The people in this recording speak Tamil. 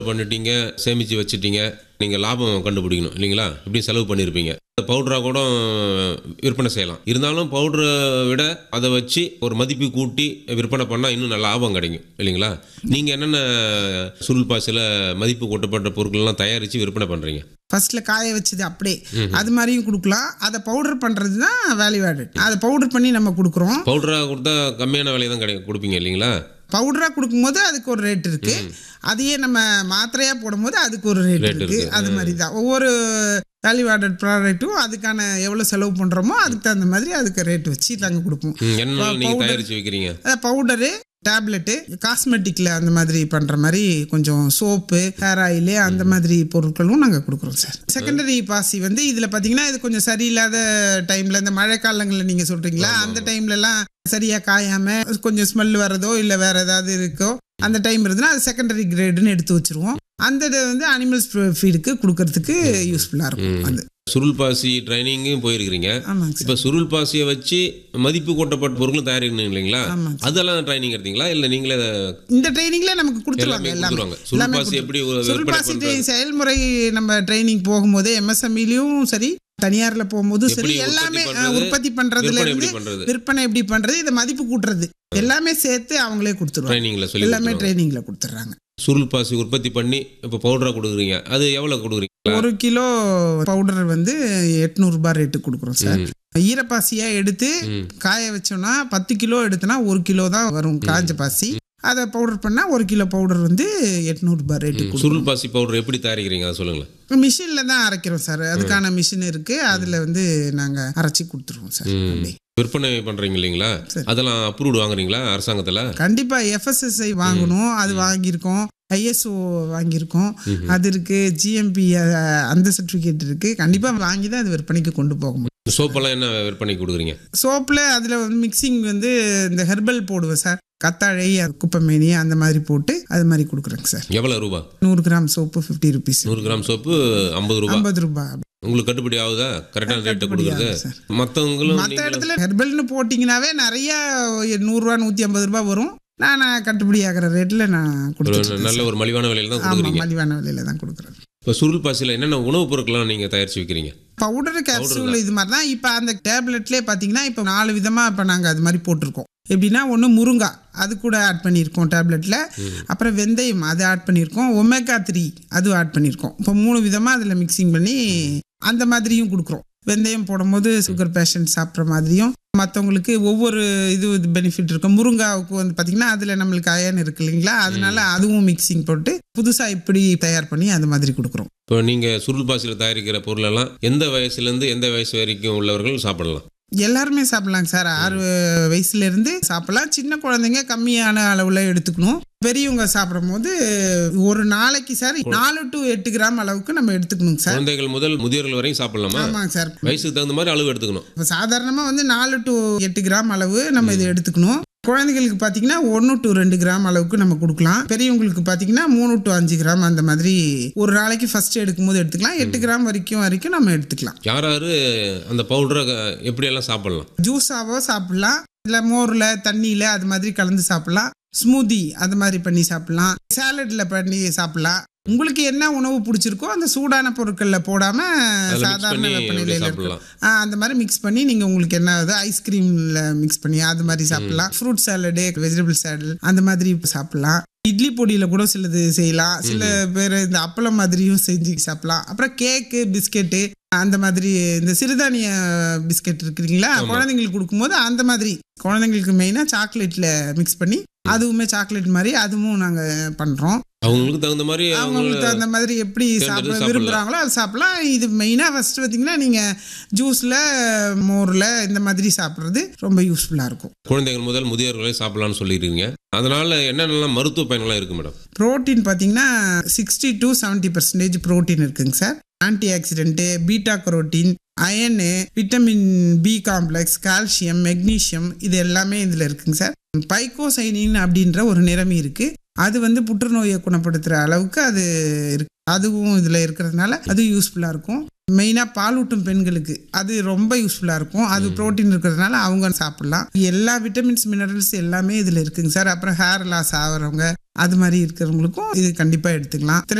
பண்ணிட்டீங்க சேமித்து வச்சுட்டீங்க நீங்கள் லாபம் கண்டுபிடிக்கணும் இல்லைங்களா இப்படி செலவு பண்ணியிருப்பீங்க பவுடராக கூட விற்பனை செய்யலாம் இருந்தாலும் பவுடரை விட அதை வச்சு ஒரு மதிப்பு கூட்டி விற்பனை பண்ணால் இன்னும் நல்ல லாபம் கிடைக்கும் இல்லைங்களா நீங்கள் என்னென்ன சுருள் பாசியில் மதிப்பு கூட்டப்பட்ட பொருட்கள்லாம் தயாரித்து விற்பனை பண்ணுறீங்க ஃபர்ஸ்ட்ல காய வச்சது அப்படியே அது மாதிரியும் கொடுக்கலாம் அதை பவுடர் பண்றது தான் வேல்யூ ஆடட் அதை பவுடர் பண்ணி நம்ம கொடுக்குறோம் பவுடராக கொடுத்தா கம்மியான விலை தான் கிடைக்கும் கொடுப்பீங்க இல்லைங்களா பவுடராக கொடுக்கும்போது அதுக்கு ஒரு ரேட் இருக்கு அதையே நம்ம மாத்திரையா போடும்போது அதுக்கு ஒரு ரேட் Rate இருக்கு இருக்கு. அது மாதிரி தான் ஒவ்வொரு வேல்யூ ஆடட் ப்ராடக்ட்டும் அதுக்கான எவ்வளோ செலவு பண்ணுறோமோ அதுக்கு தகுந்த மாதிரி அதுக்கு ரேட் வச்சு நாங்கள் கொடுப்போம் ம், என்ன நீங்கள் powder. தயாரித்து வைக்கிறீங்க பவுடரு டேப்லெட்டு காஸ்மெட்டிக்கில் அந்த மாதிரி பண்ணுற மாதிரி கொஞ்சம் சோப்பு ஹேர் ஆயிலு அந்த மாதிரி பொருட்களும் நாங்கள் கொடுக்குறோம் சார் செகண்டரி பாசி வந்து இதில் பார்த்தீங்கன்னா இது கொஞ்சம் சரியில்லாத டைமில் இந்த மழை காலங்களில் நீங்கள் சொல்கிறீங்களா அந்த டைம்லலாம் சரியாக காயாமல் கொஞ்சம் ஸ்மெல் வரதோ இல்லை வேற ஏதாவது இருக்கோ அந்த டைம் இருந்ததுன்னா அது செகண்டரி கிரேடுன்னு எடுத்து வச்சிருவோம் அந்த இது வந்து அனிமல்ஸ் ஃபீடுக்கு கொடுக்கறதுக்கு யூஸ்ஃபுல்லாக இருக்கும் அது சுருள் பாசி ட்ரைனிங்கும் போயிருக்கிறீங்க ஆமாங்க சார் இப்போ சுருள் பாசியை வச்சு மதிப்பு கூட்டப்பட்ட பொருளும் தயாரிக்கணும் இல்லைங்களா ஆமாங்க அதெல்லாம் ட்ரைனிங் எடுத்தீங்களா இல்லை நீங்களே அதை இந்த ட்ரைனிங்ல நமக்கு கொடுத்துருவாங்க எல்லாமே எல்லாமே கொடுத்துருவாங்க சுருள் எல்லாமே பாசி எப்படி ஒரு சுருள் விற்பனை பாசி பண்றது ட்ரெயின் செயல்முறை நம்ம ட்ரைனிங் போகும்போது எம்எஸ்எம்இலையும் சரி தனியார்ல போகும்போது சரி எப்படி உற்பத்தி எல்லாமே பண்றது, அஹ், உற்பத்தி பண்றதுல விற்பனை இருந்து எப்படி பண்றது விற்பனை எப்படி பண்றது இதை மதிப்பு கூட்டுறது எல்லாமே சேர்த்து அவங்களே கொடுத்துருவாங்க ட்ரைனிங்ல சொல்லி எல்லாமே கொடுத்துருவாங்க. ட்ரைனிங்ல கொடுத்துட்றாங்க சுருள் பாசி உற்பத்தி பண்ணி இப்போ பவுடரா கொடுக்குறீங்க அது எவ்வளவு கொடுக்குறீங்க ஒரு கிலோ பவுடர் வந்து எட்நூறுபா ரேட்டு கொடுக்குறோம் சார் ஈரப்பாசியா எடுத்து ம். காய வச்சோம்னா பத்து கிலோ எடுத்தோன்னா ஒரு கிலோ தான் வரும் காஞ்ச பாசி அதை பவுடர் பண்ணா ஒரு கிலோ பவுடர் வந்து எட்நூறுபா ரேட்டு கொடுக்கும் சுருள் பாசி பவுடர் எப்படி தயாரிக்கிறீங்க அதை சொல்லுங்களேன் மிஷினில் தான் அரைக்கிறோம் சார் அதுக்கான மிஷின் இருக்கு அதில் வந்து நாங்கள் அரைச்சி கொடுத்துருவோம் சார் ம். அப்படி விற்பனை பண்றீங்க இல்லைங்களா சரி. அதெல்லாம் அப்ரூவ்டு வாங்குறீங்களா அரசாங்கத்துல கண்டிப்பாக எஃப்எஸ்எஸ்ஐ வாங்கணும் அது வாங்கியிருக்கோம் ஐஎஸ்ஓ வாங்கியிருக்கோம் அது இருக்கு ஜிஎம்பி அந்த சர்டிஃபிகேட் இருக்கு கண்டிப்பாக வாங்கி தான் அது விற்பனைக்கு கொண்டு போக முடியும் சோப்பெல்லாம் என்ன விற்பனை கொடுக்குறீங்க சோப்பில் அதில் வந்து மிக்சிங் வந்து இந்த ஹெர்பல் போடுவேன் சார் கத்தாழை குப்பைமேனி அந்த மாதிரி போட்டு அது மாதிரி கொடுக்குறேங்க சார் எவ்வளவு ரூபா நூறு கிராம் சோப்பு ஃபிஃப்டி ருபீஸ் நூறு கிராம் சோப்பு ஐம்பது ரூபா ஐம்பது ரூபாய் உங்களுக்கு கட்டுப்படி ஆகுதா கரெக்டான ரேட்டை கட்டுப்படி கொடுக்குறது ஆகும் சார். மற்றவங்களும் மற்ற இடத்துல ஹெர்பல்னு போட்டிங்கனாவே நிறைய நூறுரூவா நூற்றி ஐம்பது ரூபாய் வரும் நான் நான் கட்டுப்படி ஆகிற ரேட்டில் நான் கொடுத்துருக்கேன் நல்ல ஒரு மலிவான விலையில தான் ஆமாம் கொடுக்குறீங்க மலிவான விலையில தான் கொடுக்குறேன் இப்போ சுருள் பாசியில் என்னென்ன உணவுப் பொருட்கள்லாம் நீங்க தயாரிச்சு வைக்கிறீங்க பவுடர் கேப்சூல் இது மாதிரி தான் இப்போ அந்த டேப்லெட்லேயே பார்த்தீங்கன்னா இப்போ நாலு விதமாக இப்போ நாங்கள் அது மாதிரி போட்டிருக்கோம் எப்படின்னா ஒன்று முருங்கா அது கூட ஆட் பண்ணியிருக்கோம் டேப்லெட்டில் அப்புறம் வெந்தயம் அது ஆட் பண்ணியிருக்கோம் ஒமேகா த்ரீ அதுவும் ஆட் பண்ணியிருக்கோம் இப்போ மூணு விதமாக அதில் மிக்சிங் பண்ணி அந்த மாதிரியும் கொடுக்குறோம் வெந்தயம் போடும்போது சுகர் பேஷண்ட் சாப்பிட்ற மாதிரியும் மற்றவங்களுக்கு ஒவ்வொரு இது பெனிஃபிட் இருக்கும் முருங்காவுக்கு வந்து பார்த்திங்கன்னா அதில் நம்மளுக்கு அயன் இருக்கு இல்லைங்களா அதனால அதுவும் மிக்சிங் போட்டு புதுசாக இப்படி தயார் பண்ணி அந்த மாதிரி கொடுக்குறோம் இப்போ நீங்க சுருள் பாசியில் தயாரிக்கிற பொருளெல்லாம் எந்த வயசுலேருந்து எந்த வயசு வரைக்கும் உள்ளவர்கள் சாப்பிடலாம் எல்லாருமே சாப்பிடலாங்க சார் ஆறு வயசுல இருந்து சாப்பிடலாம் சின்ன குழந்தைங்க கம்மியான அளவுல எடுத்துக்கணும் பெரியவங்க சாப்பிடும் போது ஒரு நாளைக்கு சார் நாலு டு எட்டு கிராம் அளவுக்கு நம்ம எடுத்துக்கணுங்க சார் குழந்தைகள் முதல் முதியோர்கள் வரையும் சாப்பிடலாமா ஆமாங்க சார் வயசுக்கு தகுந்த மாதிரி அளவு எடுத்துக்கணும் இப்போ சாதாரணமாக வந்து நாலு டு எட்டு கிராம் அளவு நம்ம இதை எடுத்துக்கணும் குழந்தைகளுக்கு பார்த்தீங்கன்னா ஒன்று டு ரெண்டு கிராம் அளவுக்கு நம்ம கொடுக்கலாம் பெரியவங்களுக்கு பார்த்தீங்கன்னா மூணு டு அஞ்சு கிராம் அந்த மாதிரி ஒரு நாளைக்கு ஃபர்ஸ்ட் எடுக்கும்போது எடுத்துக்கலாம் எட்டு கிராம் வரைக்கும் வரைக்கும் நம்ம எடுத்துக்கலாம் யார் யாரு அந்த பவுடரை எப்படியெல்லாம் சாப்பிடலாம் ஜூஸாவோ சாப்பிடலாம் இல்லை மோரில் தண்ணியில் அது மாதிரி கலந்து சாப்பிடலாம் ஸ்மூதி அது மாதிரி பண்ணி சாப்பிடலாம் சாலட்ல பண்ணி சாப்பிடலாம் உங்களுக்கு என்ன உணவு பிடிச்சிருக்கோ அந்த சூடான பொருட்களில் போடாமல் அதில் மிக்ஸ் சாதாரண பண்ணி அப்படியே வெப்பநிலையில் இருக்கும் சாப்பிடலாம் ஆ, அந்த மாதிரி மிக்ஸ் பண்ணி நீங்கள் உங்களுக்கு என்ன ஆகுது ஐஸ்கிரீமில் மிக்ஸ் பண்ணி அது மாதிரி சாப்பிடலாம் ஃப்ரூட் சாலடு வெஜிடபிள் சாலட் அந்த மாதிரி சாப்பிடலாம் இட்லி பொடியில் கூட சிலது செய்யலாம் சில பேர் இந்த அப்பளம் மாதிரியும் செஞ்சு சாப்பிடலாம் அப்புறம் கேக்கு பிஸ்கெட்டு அந்த மாதிரி இந்த சிறுதானிய பிஸ்கெட் இருக்குங்களா குழந்தைங்களுக்கு கொடுக்கும்போது அந்த மாதிரி குழந்தைங்களுக்கு மெயினாக சாக்லேட்டில் மிக்ஸ் பண்ணி அதுவுமே சாக்லேட் மாதிரி அதுவும் நாங்கள் பண்ணுறோம் அவங்களுக்கு தகுந்த மாதிரி அவங்க அவங்களுக்கு தகுந்த மாதிரி எப்படி சாப்பிட சாப்பிடலாம். விரும்புகிறாங்களோ அது சாப்பிடலாம் இது மெயினாக ஃபர்ஸ்ட் பார்த்தீங்கன்னா நீங்கள் ஜூஸில் மோரில் இந்த மாதிரி சாப்பிட்றது ரொம்ப யூஸ்ஃபுல்லாக இருக்கும் குழந்தைகள் முதல் முதியோர்களை சாப்பிடலாம்னு சொல்லியிருக்கீங்க அதனால என்னென்னலாம் மருத்துவ பயன்கள்லாம் இருக்கு மேடம் ப்ரோட்டீன் பார்த்தீங்கன்னா sixty to seventy percentage protein இருக்குங்க sir antioxidant beta carotene iron vitamin B complex calcium magnesium இது எல்லாமே இதில் இருக்குங்க சார் பைக்கோசைனின் அப்படின்ற ஒரு நிறமி இருக்கு அது வந்து புற்றுநோயை குணப்படுத்துகிற அளவுக்கு அது இருக்கு அதுவும் இதில் இருக்கிறதுனால அது யூஸ்ஃபுல்லாக இருக்கும் மெயினாக பாலூட்டும் பெண்களுக்கு அது ரொம்ப யூஸ்ஃபுல்லாக இருக்கும் அது ப்ரோட்டீன் இருக்கிறதுனால அவங்க சாப்பிடலாம் எல்லா விட்டமின்ஸ் மினரல்ஸ் எல்லாமே இதில் இருக்குங்க சார் அப்புறம் ஹேர் லாஸ் ஆகிறவங்க அது மாதிரி இருக்கிறவங்களுக்கும் இது கண்டிப்பாக எடுத்துக்கலாம்